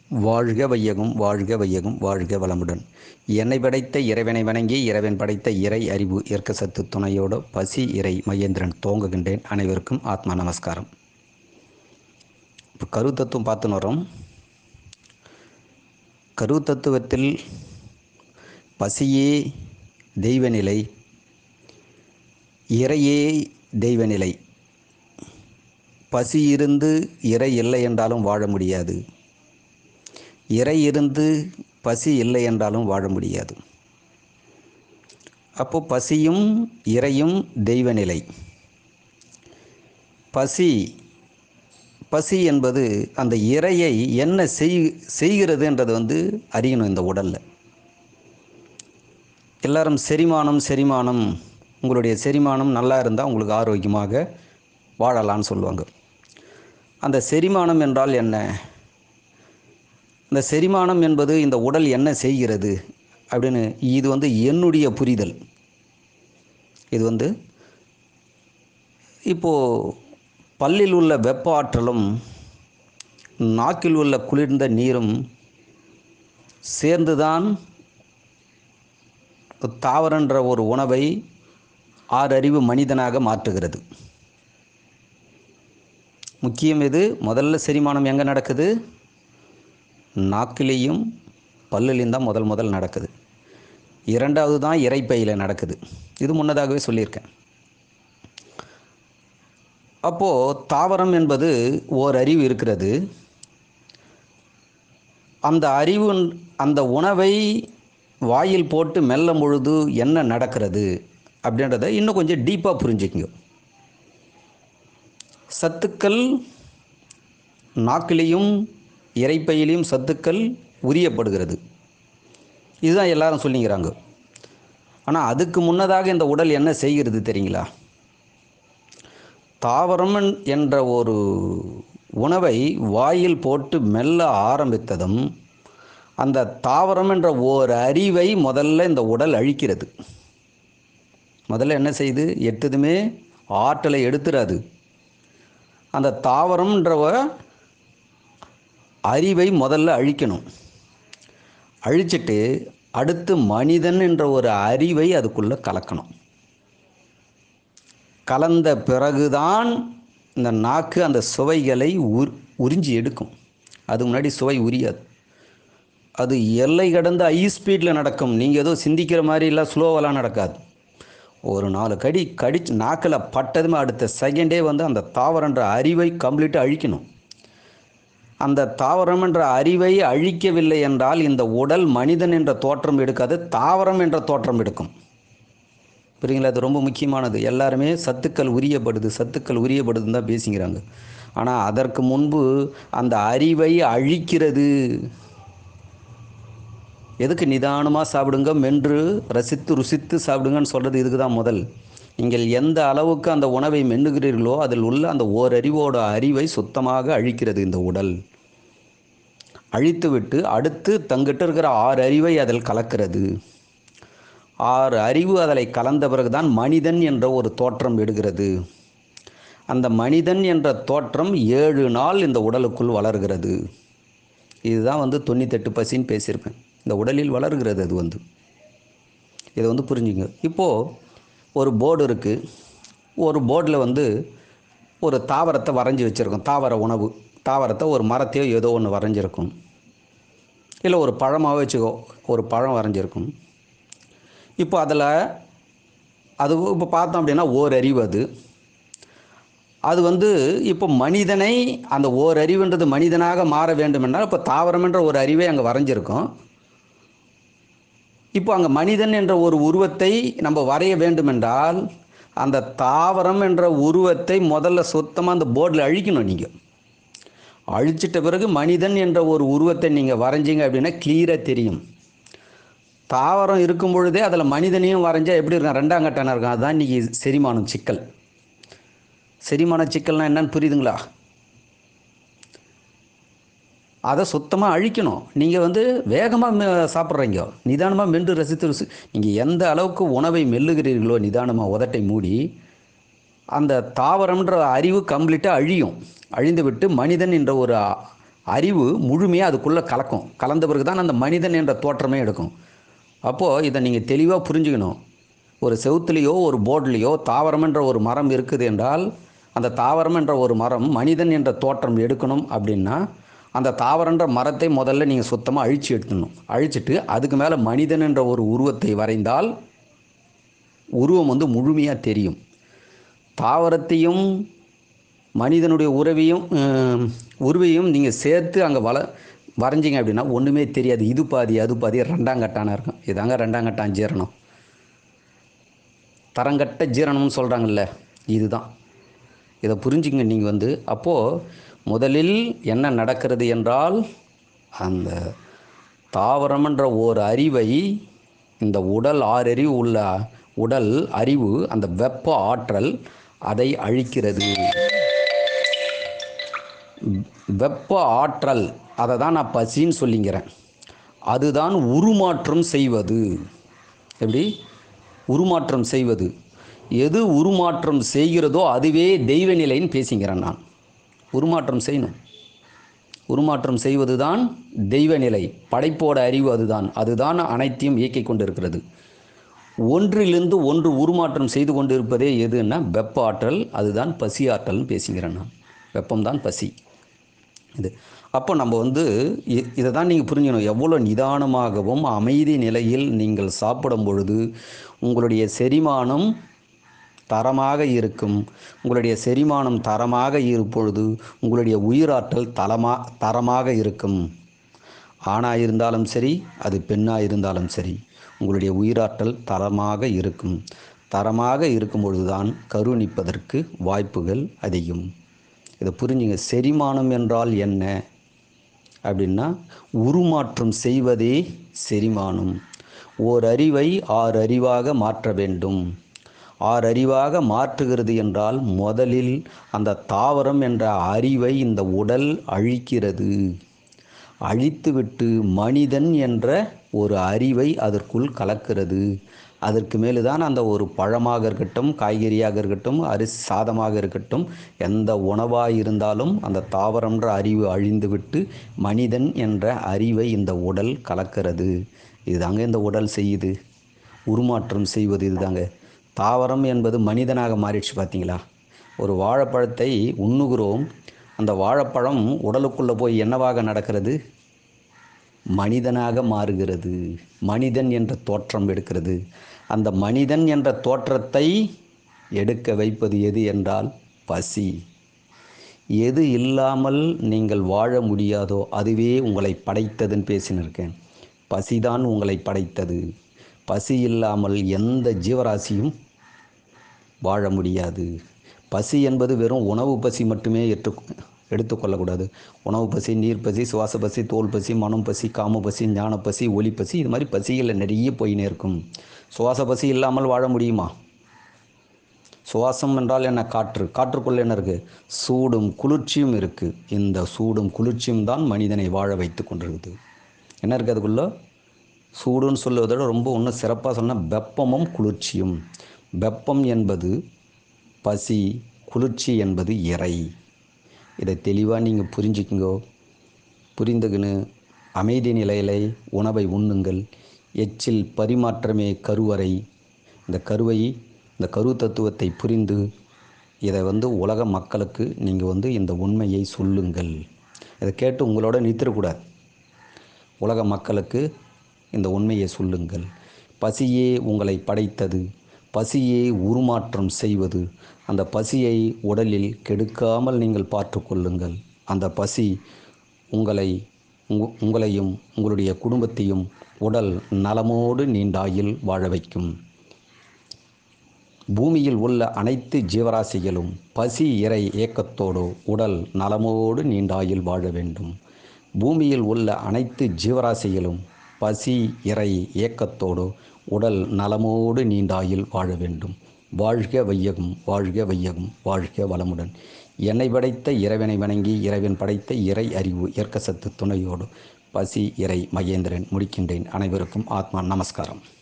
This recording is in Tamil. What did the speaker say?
வாழ்க வையகம் வாழ்க வையகம் வாழ்க வளமுடன் என்னை படைத்த இறைவனை வணங்கி இறைவன் படைத்த இறை அறிவு இயற்க சத்து துணையோடு பசி இறை மகேந்திரன் தோங்குகின்றேன் அனைவருக்கும் ஆத்மா நமஸ்காரம் இப்போ கரு தத்துவம் பார்த்துன்னு வரோம் கரு தத்துவத்தில் பசியே தெய்வநிலை இறையே தெய்வநிலை பசி இருந்து இறை இல்லை என்றாலும் வாழ முடியாது இறை இருந்து பசி இல்லை என்றாலும் வாழ முடியாது அப்போ பசியும் இறையும் தெய்வநிலை பசி பசி என்பது அந்த இறையை என்ன செய் செய்கிறதுன்றது வந்து அறியணும் இந்த உடலில் எல்லாரும் செரிமானம் செரிமானம் உங்களுடைய செரிமானம் நல்லா இருந்தால் உங்களுக்கு ஆரோக்கியமாக வாழலான்னு சொல்லுவாங்க அந்த செரிமானம் என்றால் என்ன இந்த செரிமானம் என்பது இந்த உடல் என்ன செய்கிறது அப்படின்னு இது வந்து என்னுடைய புரிதல் இது வந்து இப்போது பல்லில் உள்ள வெப்ப ஆற்றலும் நாக்கில் உள்ள குளிர்ந்த நீரும் சேர்ந்துதான் தாவரன்ற ஒரு உணவை ஆறறிவு மனிதனாக மாற்றுகிறது முக்கியம் எது முதல்ல செரிமானம் எங்கே நடக்குது நாக்கிலேயும் பல்லுலேயும் தான் முதல் முதல் நடக்குது இரண்டாவது தான் இறைப்பையில் நடக்குது இது முன்னதாகவே சொல்லியிருக்கேன் அப்போது தாவரம் என்பது ஓர் அறிவு இருக்கிறது அந்த அறிவு அந்த உணவை வாயில் போட்டு மெல்லும் பொழுது என்ன நடக்கிறது அப்படின்றத இன்னும் கொஞ்சம் டீப்பாக புரிஞ்சுக்கங்க சத்துக்கள் நாக்கிலையும் இறைப்பையிலையும் சத்துக்கள் உரியப்படுகிறது இதுதான் எல்லாரும் சொல்லிங்கிறாங்க ஆனால் அதுக்கு முன்னதாக இந்த உடல் என்ன செய்கிறது தெரியுங்களா தாவரம் என்ற ஒரு உணவை வாயில் போட்டு மெல்ல ஆரம்பித்ததும் அந்த தாவரம் என்ற ஓர் அறிவை முதல்ல இந்த உடல் அழிக்கிறது முதல்ல என்ன செய்யுது எட்டுதுமே ஆற்றலை எடுத்துடாது அந்த தாவரம்ன்றவ அறிவை முதல்ல அழிக்கணும் அழிச்சிட்டு அடுத்து மனிதன் என்ற ஒரு அறிவை அதுக்குள்ளே கலக்கணும் கலந்த பிறகுதான் இந்த நாக்கு அந்த சுவைகளை உர் உறிஞ்சி எடுக்கும் அது முன்னாடி சுவை உரியாது அது எல்லை கடந்த ஹை ஸ்பீடில் நடக்கும் நீங்கள் ஏதோ சிந்திக்கிற மாதிரி இல்லை ஸ்லோவெல்லாம் நடக்காது ஒரு நாலு கடி கடிச்சு நாக்கில் பட்டதுமே அடுத்த செகண்டே வந்து அந்த தாவரன்ற அறிவை கம்ப்ளீட்டாக அழிக்கணும் அந்த தாவரம் என்ற அறிவை அழிக்கவில்லை என்றால் இந்த உடல் மனிதன் என்ற தோற்றம் எடுக்காது தாவரம் என்ற தோற்றம் எடுக்கும் புரியுங்களா அது ரொம்ப முக்கியமானது எல்லாருமே சத்துக்கள் உரியப்படுது சத்துக்கள் உரியப்படுதுன்னு தான் பேசிக்கிறாங்க ஆனால் அதற்கு முன்பு அந்த அறிவை அழிக்கிறது எதுக்கு நிதானமாக சாப்பிடுங்க மென்று ரசித்து ருசித்து சாப்பிடுங்கன்னு சொல்கிறது இதுக்கு தான் முதல் நீங்கள் எந்த அளவுக்கு அந்த உணவை மென்னுகிறீர்களோ அதில் உள்ள அந்த ஓரறிவோட அறிவை சுத்தமாக அழிக்கிறது இந்த உடல் அழித்துவிட்டு அடுத்து தங்கிட்ட இருக்கிற ஆறு அறிவை அதில் கலக்கிறது ஆறு அறிவு அதில் கலந்த பிறகுதான் மனிதன் என்ற ஒரு தோற்றம் எடுகிறது அந்த மனிதன் என்ற தோற்றம் ஏழு நாள் இந்த உடலுக்குள் வளர்கிறது இதுதான் வந்து தொண்ணூத்தெட்டு பசின்னு பேசியிருப்பேன் இந்த உடலில் வளர்கிறது அது வந்து இதை வந்து புரிஞ்சுங்க இப்போது ஒரு போர்டு இருக்குது ஒரு போர்டில் வந்து ஒரு தாவரத்தை வரைஞ்சி வச்சுருக்கோம் தாவர உணவு தாவரத்தை ஒரு மரத்தையோ ஏதோ ஒன்று வரைஞ்சிருக்கும் இல்லை ஒரு பழமாகவே வச்சுக்கோ ஒரு பழம் வரைஞ்சிருக்கும் இப்போ அதில் அது இப்போ பார்த்தோம் அப்படின்னா ஓர் அறிவு அது அது வந்து இப்போ மனிதனை அந்த ஓர் அறிவுன்றது மனிதனாக மாற வேண்டும் என்றால் இப்போ தாவரம் என்ற ஒரு அறிவை அங்கே வரைஞ்சிருக்கோம் இப்போ அங்கே மனிதன் என்ற ஒரு உருவத்தை நம்ம வரைய வேண்டுமென்றால் அந்த தாவரம் என்ற உருவத்தை முதல்ல சுத்தமாக அந்த போர்டில் அழிக்கணும் நீங்கள் அழிச்சிட்ட பிறகு மனிதன் என்ற ஒரு உருவத்தை நீங்கள் வரைஞ்சிங்க அப்படின்னா கிளியராக தெரியும் தாவரம் இருக்கும் பொழுதே அதில் மனிதனையும் வரைஞ்சா எப்படி இருக்கும் ரெண்டாம் கட்டணம் இருக்கும் அதுதான் இன்றைக்கி செரிமானம் சிக்கல் செரிமான சிக்கல்னால் என்னன்னு புரியுதுங்களா அதை சுத்தமாக அழிக்கணும் நீங்கள் வந்து வேகமாக சாப்பிட்றீங்க நிதானமாக மென்று ரசித்து ருசி நீங்கள் எந்த அளவுக்கு உணவை மெல்லுகிறீர்களோ நிதானமாக உதட்டை மூடி அந்த தாவரம்ன்ற அறிவு கம்ப்ளீட்டாக அழியும் அழிந்து விட்டு மனிதன் என்ற ஒரு அறிவு முழுமையாக அதுக்குள்ளே கலக்கும் கலந்த பிறகு தான் அந்த மனிதன் என்ற தோற்றமே எடுக்கும் அப்போது இதை நீங்கள் தெளிவாக புரிஞ்சுக்கணும் ஒரு செவுத்துலேயோ ஒரு போர்ட்லேயோ தாவரம் என்ற ஒரு மரம் இருக்குது என்றால் அந்த தாவரம் என்ற ஒரு மரம் மனிதன் என்ற தோற்றம் எடுக்கணும் அப்படின்னா அந்த தாவரன்ற மரத்தை முதல்ல நீங்கள் சுத்தமாக அழிச்சு எடுத்துடணும் அழிச்சிட்டு அதுக்கு மேலே மனிதன் என்ற ஒரு உருவத்தை வரைந்தால் உருவம் வந்து முழுமையாக தெரியும் தாவரத்தையும் மனிதனுடைய உறவையும் அஹ், உருவையும் நீங்கள் சேர்த்து அங்கே வள வரைஞ்சிங்க அப்படின்னா ஒன்றுமே தெரியாது இது பாதி அது பாதி ரெண்டாம் கட்டான இருக்கும் இதாங்க ரெண்டாம் கட்டான் ஜீரணம் தரங்கட்ட ஜீரணம்னு சொல்கிறாங்கல்ல இதுதான் இதை புரிஞ்சுங்க நீங்கள் வந்து அப்போது முதலில் என்ன நடக்கிறது என்றால் அந்த தாவரம்ன்ற ஓர் அறிவை இந்த உடல் ஆறறிவு உள்ள உடல் அறிவு அந்த வெப்ப ஆற்றல் அதை அழிக்கிறது வெப்ப ஆற்றல் அதை தான் நான் பசின்னு சொல்லிங்கிறேன் அதுதான் உருமாற்றம் செய்வது எப்படி உருமாற்றம் செய்வது எது உருமாற்றம் செய்கிறதோ அதுவே தெய்வ நிலைன்னு பேசிக்கிறேன் நான் உருமாற்றம் செய்யணும் உருமாற்றம் செய்வது தான் தெய்வ நிலை படைப்போட அறிவு அதுதான் அதுதான் அனைத்தையும் இயக்கிக் கொண்டிருக்கிறது ஒன்றிலிருந்து ஒன்று உருமாற்றம் செய்து கொண்டிருப்பதே எதுன்னா வெப்ப ஆற்றல் அதுதான் பசி ஆற்றல்னு பேசிக்கிறேன் நான் வெப்பம்தான் பசி இது அப்போ நம்ம வந்து இ- இதை தான் நீங்கள் புரிஞ்சுக்கணும் எவ்வளோ நிதானமாகவும் அமைதி நிலையில் நீங்கள் சாப்பிடும் பொழுது உங்களுடைய செரிமானம் தரமாக இருக்கும் உங்களுடைய செரிமானம் தரமாக இருப்பொழுது உங்களுடைய உயிராற்றல் தலமா தரமாக இருக்கும் ஆணாக இருந்தாலும் சரி அது பெண்ணாக இருந்தாலும் சரி உங்களுடைய உயிராற்றல் தரமாக இருக்கும் தரமாக இருக்கும் பொழுதுதான் கருணிப்பதற்கு வாய்ப்புகள் அதிகம் இதை புரிஞ்சுங்க செரிமானம் என்றால் என்ன அப்படின்னா உருமாற்றம் செய்வதே செரிமானம் ஓர் அறிவை ஆறு அறிவாக மாற்ற வேண்டும் ஆறு அறிவாக மாற்றுகிறது என்றால் முதலில் அந்த தாவரம் என்ற அறிவை இந்த உடல் அழிக்கிறது அழித்துவிட்டு மனிதன் என்ற ஒரு அறிவை அதற்குள் கலக்கிறது அதற்கு மேலே தான் அந்த ஒரு பழமாக இருக்கட்டும் காய்கறியாக இருக்கட்டும் அரிசி சாதமாக இருக்கட்டும் எந்த உணவாக இருந்தாலும் அந்த தாவரம்ன்ற அறிவு அழிந்துவிட்டு மனிதன் என்ற அறிவை இந்த உடல் கலக்கிறது இதுதாங்க இந்த உடல் செய்யுது உருமாற்றம் செய்வது இதுதாங்க தாவரம் என்பது மனிதனாக மாறிடுச்சு பார்த்தீங்களா ஒரு வாழைப்பழத்தை உண்ணுகிறோம் அந்த வாழைப்பழம் உடலுக்குள்ளே போய் என்னவாக நடக்கிறது மனிதனாக மாறுகிறது மனிதன் என்ற தோற்றம் எடுக்கிறது அந்த மனிதன் என்ற தோற்றத்தை எடுக்க வைப்பது எது என்றால் பசி எது இல்லாமல் நீங்கள் வாழ முடியாதோ அதுவே உங்களை படைத்ததுன்னு பேசினிருக்கேன் பசிதான் உங்களை படைத்தது பசி இல்லாமல் எந்த ஜீவராசியும் வாழ முடியாது பசி என்பது வெறும் உணவு பசி மட்டுமே ஏற்று எடுத்துக்கொள்ளக்கூடாது உணவு பசி நீர் பசி சுவாச பசி தோல் பசி மனம் பசி காம பசி ஞான பசி ஒளி பசி இது மாதிரி பசிகளில் நிறைய போயினே இருக்கும் சுவாச பசி இல்லாமல் வாழ முடியுமா சுவாசம் என்றால் என்ன காற்று காற்றுக்குள்ள என்ன இருக்குது சூடும் குளிர்ச்சியும் இருக்குது இந்த சூடும் குளிர்ச்சியும் தான் மனிதனை வாழ வைத்து கொண்டிருக்குது என்ன இருக்குது அதுக்குள்ள சூடுன்னு சொல்லுவதை விட ரொம்ப இன்னும் சிறப்பாக சொன்னால் வெப்பமும் குளிர்ச்சியும் வெப்பம் என்பது பசி குளிர்ச்சி என்பது இறை இதை தெளிவாக நீங்கள் புரிஞ்சுக்குங்கோ புரிந்துக்கின்னு அமைதி நிலையிலே உணவை உண்ணுங்கள் எச்சில் பரிமாற்றமே கருவறை இந்த கருவை இந்த கரு தத்துவத்தை புரிந்து இதை வந்து உலக மக்களுக்கு நீங்கள் வந்து இந்த உண்மையை சொல்லுங்கள் இதை கேட்டு உங்களோட நிறுத்திடக்கூடாது உலக மக்களுக்கு இந்த உண்மையை சொல்லுங்கள் பசியே உங்களை படைத்தது பசியே உருமாற்றம் செய்வது அந்த பசியை உடலில் கெடுக்காமல் நீங்கள் பார்த்து கொள்ளுங்கள் அந்த பசி உங்களை உங்க- உங்களையும் உங்களுடைய குடும்பத்தையும் உடல் நலமோடு நீண்டாயில் வாழ வைக்கும் பூமியில் உள்ள அனைத்து ஜீவராசிகளும் பசி இறை ஏக்கத்தோடு உடல் நலமோடு நீண்டாயில் வாழ வேண்டும் பூமியில் உள்ள அனைத்து ஜீவராசிகளும் பசி இறை ஏக்கத்தோடு உடல் நலமோடு நீண்டாயில் வாழ வேண்டும் வாழ்க வையகம் வாழ்க வையகம் வாழ்க வளமுடன் என்னை படைத்த இறைவனை வணங்கி இறைவன் படைத்த இறை அறிவு இயற்க சத்து துணையோடு பசி இறை மகேந்திரன் முடிக்கின்றேன் அனைவருக்கும் ஆத்மா நமஸ்காரம்